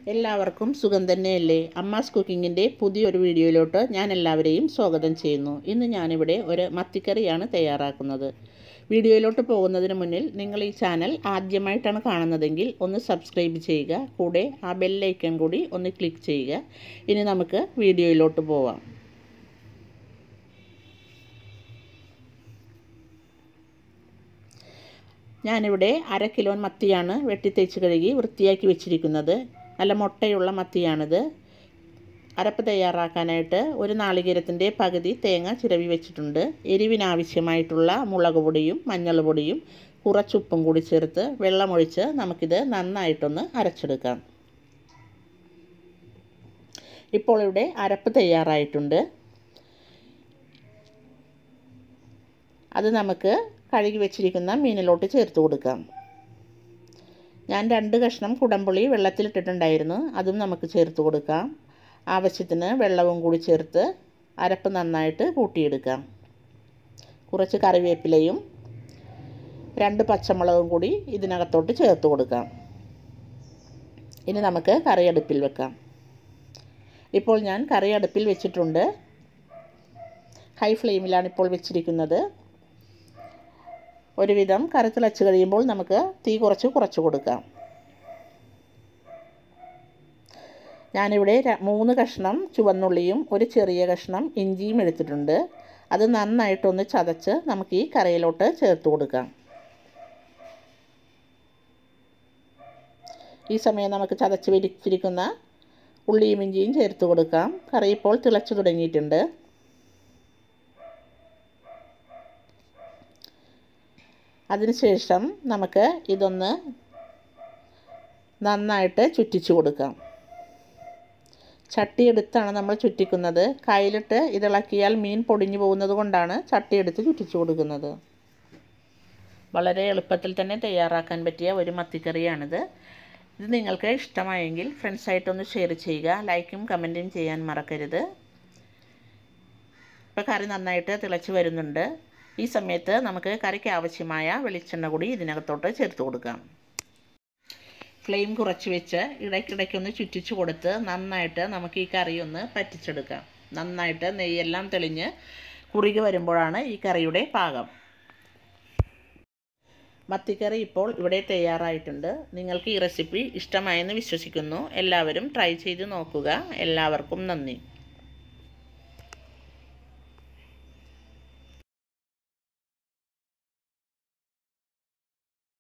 എല്ലാവർക്കും സുഖം തന്നെയല്ലേ അമ്മാസ് കുക്കിങ്ങിൻ്റെ പുതിയൊരു വീഡിയോയിലോട്ട് ഞാൻ എല്ലാവരെയും സ്വാഗതം ചെയ്യുന്നു ഇന്ന് ഞാനിവിടെ ഒരു മത്തിക്കറിയാണ് തയ്യാറാക്കുന്നത് വീഡിയോയിലോട്ട് പോകുന്നതിന് മുന്നിൽ നിങ്ങൾ ഈ ചാനൽ ആദ്യമായിട്ടാണ് കാണുന്നതെങ്കിൽ ഒന്ന് സബ്സ്ക്രൈബ് ചെയ്യുക കൂടെ ആ ബെല്ലൈക്കൺ കൂടി ഒന്ന് ക്ലിക്ക് ചെയ്യുക ഇനി നമുക്ക് വീഡിയോയിലോട്ട് പോവാം ഞാനിവിടെ അര കിലോ മത്തിയാണ് വെട്ടിത്തേച്ച് കഴുകി വൃത്തിയാക്കി വെച്ചിരിക്കുന്നത് നല്ല മുട്ടയുള്ള മത്തിയാണിത് അരപ്പ് തയ്യാറാക്കാനായിട്ട് ഒരു നാളികേരത്തിൻ്റെ പകുതി തേങ്ങ ചിരവി വെച്ചിട്ടുണ്ട് എരിവിനാവശ്യമായിട്ടുള്ള മുളക് പൊടിയും മഞ്ഞൾ പൊടിയും കുറച്ചുപ്പും കൂടി ചേർത്ത് വെള്ളമൊഴിച്ച് നമുക്കിത് നന്നായിട്ടൊന്ന് അരച്ചെടുക്കാം ഇപ്പോൾ ഇവിടെ അരപ്പ് തയ്യാറായിട്ടുണ്ട് അത് നമുക്ക് കഴുകി വെച്ചിരിക്കുന്ന മീനിലോട്ട് ചേർത്ത് കൊടുക്കാം ഞാൻ രണ്ട് കഷ്ണം കുടംപുളി വെള്ളത്തിലിട്ടിട്ടുണ്ടായിരുന്നു അതും നമുക്ക് ചേർത്ത് കൊടുക്കാം ആവശ്യത്തിന് വെള്ളവും കൂടി ചേർത്ത് അരപ്പ് നന്നായിട്ട് കൂട്ടിയെടുക്കാം കുറച്ച് കറിവേപ്പിലയും രണ്ട് പച്ചമുളകും കൂടി ഇതിനകത്തോട്ട് ചേർത്ത് കൊടുക്കാം ഇനി നമുക്ക് കറി അടുപ്പിൽ വെക്കാം ഇപ്പോൾ ഞാൻ കറി അടുപ്പിൽ വെച്ചിട്ടുണ്ട് ഹൈ ഫ്ലെയിമിലാണ് ഇപ്പോൾ വെച്ചിരിക്കുന്നത് ഒരുവിധം കറി തിളച്ച് കഴിയുമ്പോൾ നമുക്ക് തീ കുറച്ച് കുറച്ച് കൊടുക്കാം ഞാനിവിടെ മൂന്ന് കഷ്ണം ചുവന്നുള്ളിയും ഒരു ചെറിയ കഷ്ണം ഇഞ്ചിയും എടുത്തിട്ടുണ്ട് അത് നന്നായിട്ടൊന്ന് ചതച്ച് നമുക്ക് ഈ കറിയിലോട്ട് ചേർത്ത് കൊടുക്കാം ഈ സമയം നമുക്ക് ചതച്ച് വിരിച്ചിരിക്കുന്ന ഉള്ളിയും ഇഞ്ചിയും ചേർത്ത് കൊടുക്കാം കറി ഇപ്പോൾ തിളച്ച് തുടങ്ങിയിട്ടുണ്ട് അതിനുശേഷം നമുക്ക് ഇതൊന്ന് നന്നായിട്ട് ചുറ്റിച്ചു കൊടുക്കാം ചട്ടിയെടുത്താണ് നമ്മൾ ചുറ്റിക്കുന്നത് കയ്യിലിട്ട് ഇതിളക്കിയാൽ മീൻ പൊടിഞ്ഞു പോകുന്നത് കൊണ്ടാണ് ചട്ടിയെടുത്ത് ചുറ്റിച്ചു കൊടുക്കുന്നത് വളരെ എളുപ്പത്തിൽ തന്നെ തയ്യാറാക്കാൻ പറ്റിയ ഒരു മത്തിക്കറിയാണിത് ഇത് നിങ്ങൾക്ക് ഇഷ്ടമായെങ്കിൽ ഫ്രണ്ട്സായിട്ടൊന്ന് ഷെയർ ചെയ്യുക ലൈക്കും കമൻറ്റും ചെയ്യാൻ മറക്കരുത് ഇപ്പോൾ കറി നന്നായിട്ട് തിളച്ച് വരുന്നുണ്ട് ഈ സമയത്ത് നമുക്ക് കറിക്ക് ആവശ്യമായ വെളിച്ചെണ്ണ കൂടി ഇതിനകത്തോട്ട് ചേർത്ത് കൊടുക്കാം ഫ്ലെയിം കുറച്ച് വെച്ച് ഇടയ്ക്കിടയ്ക്കൊന്ന് ചുറ്റിച്ച് കൊടുത്ത് നന്നായിട്ട് നമുക്ക് ഈ കറി ഒന്ന് പറ്റിച്ചെടുക്കാം നന്നായിട്ട് നെയ്യെല്ലാം തെളിഞ്ഞ് കുറുകി വരുമ്പോഴാണ് ഈ കറിയുടെ പാകം മത്തിക്കറി ഇപ്പോൾ ഇവിടെ തയ്യാറായിട്ടുണ്ട് നിങ്ങൾക്ക് ഈ റെസിപ്പി ഇഷ്ടമായെന്ന് വിശ്വസിക്കുന്നു എല്ലാവരും ട്രൈ ചെയ്ത് നോക്കുക എല്ലാവർക്കും നന്ദി